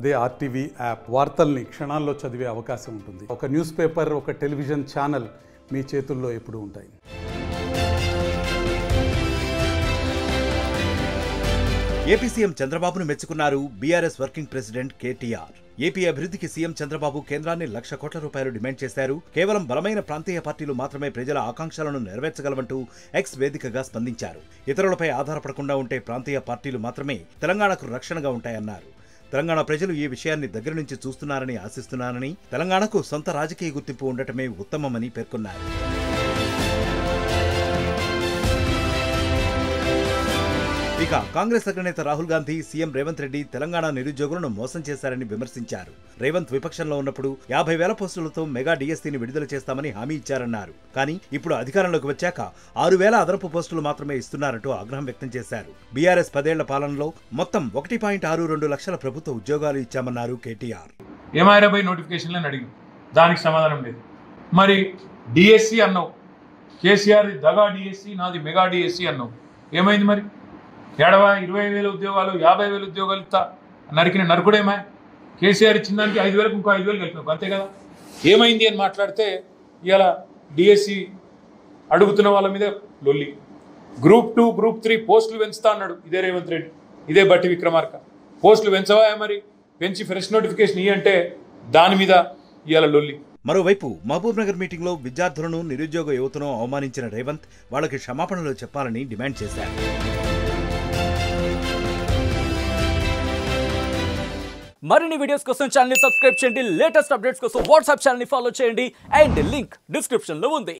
అదే RTV app వార్తల్ని క్షణాల్లో చదివే అవకాశం ఉంటుంది ఒక న్యూస్ పేపర్ ఒక టెలివిజన్ ఛానల్ మీ చేతుల్లో ఎప్పుడూ ఉంటాయి ఏపీ సీఎం చంద్రబాబును మెచ్చుకున్నారు BRS working president KTR AP అభివృద్ధికి సీఎం చంద్రబాబు కేంద్రాన్ని లక్ష కోట్ల రూపాయలు డిమాండ్ చేశారు కేవలం బలమైన ప్రాంతీయ పార్టీలు మాత్రమే ప్రజల ఆకాంక్షలను నెరవేర్చగలవంటూ ఎక్స్ వేదికగా స్పందించారు ఇతరులపై ఆధారపడకుండా ఉంటే ప్రాంతీయ పార్టీలు మాత్రమే తెలంగాణకు రక్షణగా ఉంటాయన్నారు తెలంగాణ ప్రజలు ఈ విషయాన్ని దగ్గర నుంచి చూస్తున్నారని ఆశిస్తున్నారని తెలంగాణకు సొంత రాజకీయ గుర్తింపు ఉండటమే ఉత్తమమని పేర్కొన్నారు ఇక కాంగ్రెస్ అగ్రనేత రాహుల్ గాంధీ సీఎం రేవంత్ రెడ్డి తెలంగాణ నిరుద్యోగులను మోసం చేశారని విమర్శించారు రేవంత్ విపక్షంలో ఉన్నప్పుడు యాభై వేల పోస్టులతో మెగా డిఎస్సీని విడుదల చేస్తామని హామీ ఇచ్చారన్నారు కానీ ఇప్పుడు అధికారంలోకి వచ్చాక ఆరు వేల అదనపు పోస్టులు మాత్రమే ఇస్తున్నారంటూ ఆగ్రహం వ్యక్తం చేశారు బీఆర్ఎస్ పదేళ్ల పాలనలో మొత్తం ఒకటి పాయింట్ ఆరు రెండు లక్షల ప్రభుత్వ ఉద్యోగాలు ఇచ్చామన్నారు కేటీఆర్ ఏమాయిరా బై నోటిఫికేషన్లు అని అడిగాం దానికి సమాధానం లేదు మరి డిఎస్సి అన్నావు కేసీఆర్ దగా డిఎస్సి నాది మెగా డిఎస్సి అన్నావు ఏమైంది మరి ఏడవా ఇరవై వేల ఉద్యోగాలు యాభై వేల ఉద్యోగాలు ఇస్తా నరికిన నరకుడేమా కేసీఆర్ ఇచ్చిన దానికి ఐదు వేలకు ఇంకో ఐదు వేలు కలిపినావు అంతే కదా ఏమైంది అని మాట్లాడితే ఇవాళ డిఎస్సి అడుగుతున్న వాళ్ళ మీద లొల్లి గ్రూప్ టూ గ్రూప్ త్రీ పోస్టులు పెంచుతా అన్నాడు ఇదే రేవంత్ రెడ్డి ఇదే బట్టి విక్రమార్క పోస్టులు పెంచవా మరి పెంచి ఫ్రెష్ నోటిఫికేషన్ ఇయ్యి అంటే దాని మీద ఇవాళ లొల్లి మరోవైపు మహబూబ్ నగర్ మీటింగ్లో విద్యార్థులను నిరుద్యోగ యువతను అవమానించిన రేవంత్ వాళ్ళకి క్షమాపణలు చెప్పాలని డిమాండ్ చేశారు మరిన్ని వీడియోస్ కోసం ఛానల్ సబ్స్క్రైబ్ చేయండి లేటెస్ట్ అప్డేట్స్ కోసం వాట్సాప్ ఛానల్ ఫాలో చేయండి అండ్ లింక్ డిస్క్రిప్షన్ లో ఉంది